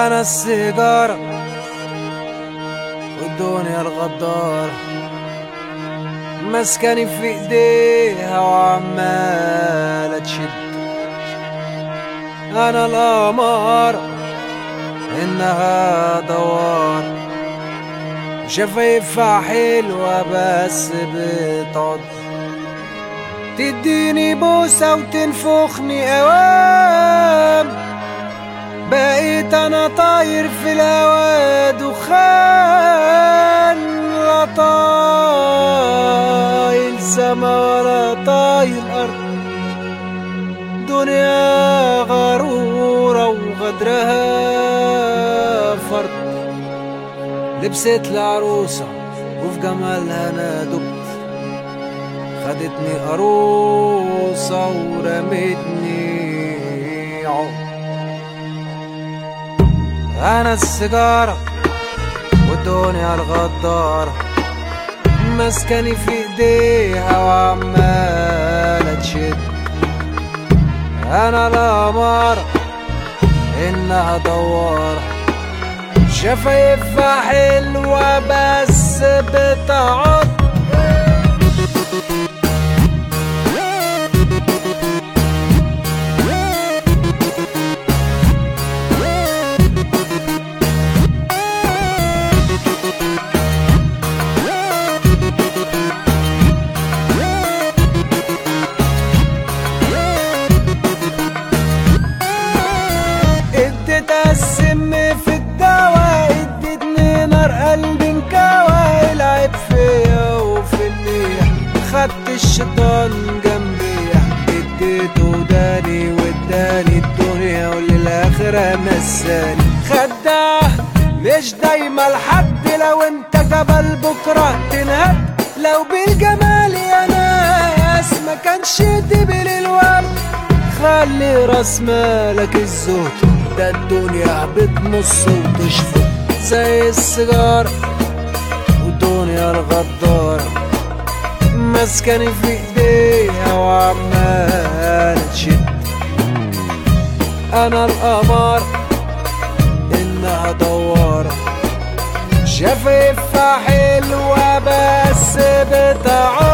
انا السيجارة والدنيا الغدارة مسكني في ايديها وعمالة تشد انا الامارة انها دوار شفايفها حلوة بس بتعض تديني بوسة وتنفخني اوام بقيت انا طاير في الهوا دخان لا طايل سما ولا طايل ارض دنيا غرورة وغدرها فرد لبست العروسة وفي جمالها انا دبت خدتني عروسة ورمتني عقد انا السيجارة والدنيا الغدارة مسكني في ايديها وعمالة تشد انا الامارة انها دوارة شفايفها حلوة بس بتعض اديتها السم في الدواء ادتني نار قلبي انكوى العب فيا وفي النية خدت الشيطان جنبي اديته داني واداني الدنيا وللاخرة نساني خداه مش دايما لحد لو انت جبل بكرة تنهد لو بالجمال يا ناس ما كانش دبل الورد خلي راس مالك الزهد ده الدنيا بتمص وتشفط زي السيجارة والدنيا الغدارة مسكني في ايديها وعمالة تشد انا القمر انها دوارة شفايفها حلوة بس بتعور